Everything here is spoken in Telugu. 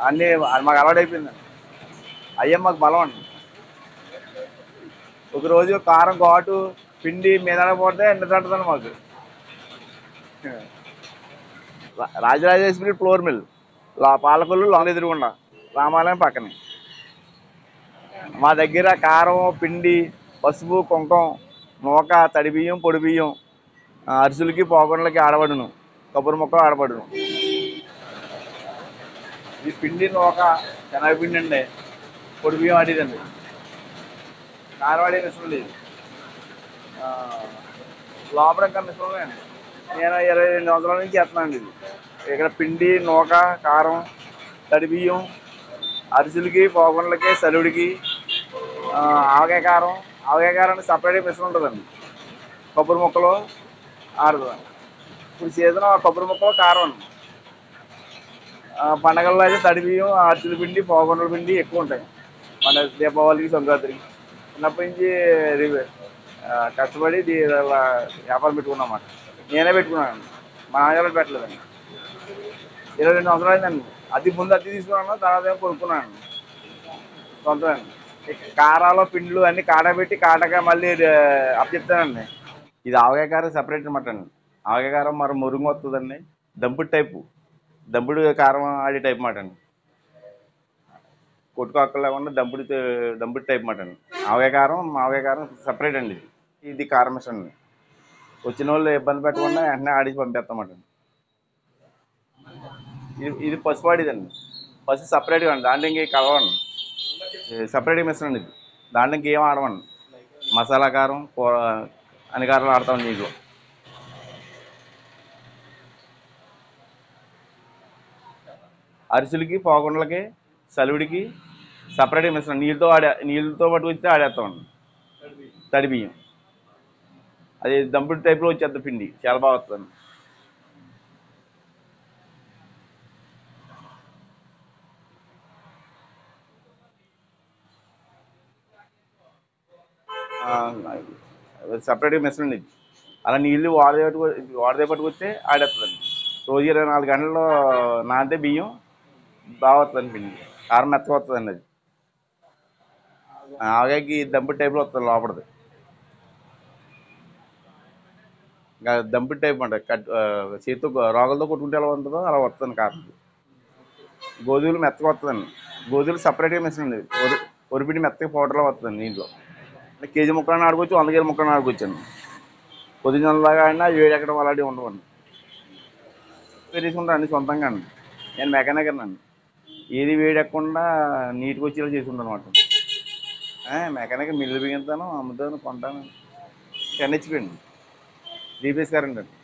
అన్నీ మాకు అలవాటు అయిపోయిందండి అయ్యే మాకు బలం అండి ఒకరోజు కారం ఘాటు పిండి మీద పోతే నిద్రంటుందండి మాకు రా- రాజరాజేశ్వరి ఫ్లోర్ మిల్ లా పాలకొల్లు లాంగ్ ఎదురుగుండా రామాలయం పక్కనే మా దగ్గర కారం పిండి పసుపు కుంకం నూక తడి బియ్యం పొడి బియ్యం ఆ, అరిసెలకి పోగొండలకి ఆడబడును కొబ్బరి మొక్కలు ఆడబడును ఈ పిండి నూక శనగపిండి అండి పొడి బియ్యం ఆడేదండి కారం ఆడే మిశ్రమం లేదు ఆ, లోపల ఇంకా మిశ్రమమే అండి నేను ఇరవై రెండు సంవత్సరాల నుంచి చేస్తున్నాను ఇది ఇక్కడ పిండి నూక కారం తడి బియ్యం అరిసెలకి పోగొండలకి సలుడికి ఆ, ఆవకాయ కారం ఆవకాయ కారం అంటే సపరేట్గా మిశ్రమం ఉంటుందండి కొబ్బరి ముక్కలు ఆడుతుంది ఇప్పుడు సీజన్ ఆ కొబ్బరి ముక్కలు కారం అండి ఆ, పండగల్లో అయితే తడి బియ్యం అరిసెల పిండి పోగొండల పిండి ఎక్కువ ఉంటాయి మన దీపావళికి సంక్రాంతికి చిన్నప్పటి నుంచి రి- ఆ, కష్టపడి దీ- ఇలా వ్యాపారం పెట్టుకున్నమాట నేనే పెట్టుకున్నాను మా నాన్నగారు పెట్టలేదండి ఇరవై రెండు సంవత్సరాలు అయిందండి అతి ముందు అతి తీసుకున్నాను తర్వాత ఏమో కొనుక్కున్నాను సొంతమండి కారాలు పిండ్లు అన్ని కాడబెట్టి కాటగా మళ్ళీ అప్పచెప్తానండి ఇది ఆవకాయ కారం సపరేట్ అనమాట అండి ఆవకాయ కారం మరి మురుగు వస్తుందండి దంపుడు టైపు దంపుడు కారం ఆడే టైప్ మాట అండి కొట్టుకోక్కలు లేకుండా దంపుడు తే- దంపుడు టైప్ మాట అండి ఆవకాయ కారం ఆవకాయ కారం సపరేట్ అండి ఇది ఇది కారం మిషన్ అండి వచ్చిన వాళ్ళు ఇబ్బంది పెట్టకుండా వెంటనే ఆడించి పంపేస్తామాట ఇది ఇది పసుపు ఆడిదండి పసుపు సపరేట్గా అండి దాంట్లో ఇంకే కలవండి సపరేట్గా మిషన్ అండి ఇది దాంట్లో ఇంకేం ఆడమండి మసాలా కారం కూర అన్ని కారాలు ఆడతాం దీంట్లో అరిసెలకి పోకుండలకి సలుడికి సపరేట్గా మిషన్ నీళ్ళతో ఆడే నీళ్ళతో పట్టుకొస్తే ఆడేస్తామండి తడి బియ్యం అది దంపుడు టైప్లో వచ్చేద్ది పిండి చాలా బాగా వస్తుంది సపరేట్గా మిషన్ అండి ఇది. అలా నీళ్ళు వాడదే పట్టుకు వాడదే పట్టుకొస్తే ఆడేస్తుందండి రోజు ఇరవై నాలుగు గంటల్లో నానితే బియ్యం బాగా వస్తుందండి పిండి కారం మెత్తగా వస్తుందండి అది ఆగాకి దంపుడు టైప్లో వస్తుంది లోపలిది ఇంకా దంపుడు టైప్ అంట కట్ ఆ, చేతితో రోగలతో కొట్టుకుంటే ఎలా ఉంటుందో అలా వస్తుంది కారం గోధుమలు మెత్తగా వస్తుందండి గోధుమలు సపరేట్గా మిషన్ అండి ఒరి ఒరిపిండి మెత్తగా పౌడర్లో వస్తుందండి దీంట్లో అంటే కేజీ ముక్కలను ఆడుకోవచ్చు వంద కేజీ ముక్కలను ఆడుకోవచ్చు అండి పొద్దున్నలాగా ఆడినా వేడి ఎక్కడం అలాంటివి ఉండవండి తీసుకుంటాను అన్ని సొంతంగా అండి నేను మెకానిక్ అండి ఏది వేడి ఎక్కకుండా నీట్గా వచ్చేలా చేసుకుంటాను అనమాట మెకానిక్ మిల్లు బిగింతాను అమ్ముతాను కొంటాను టెన్ హెచ్పి అండి దీపేష్ కరెంట్ అండి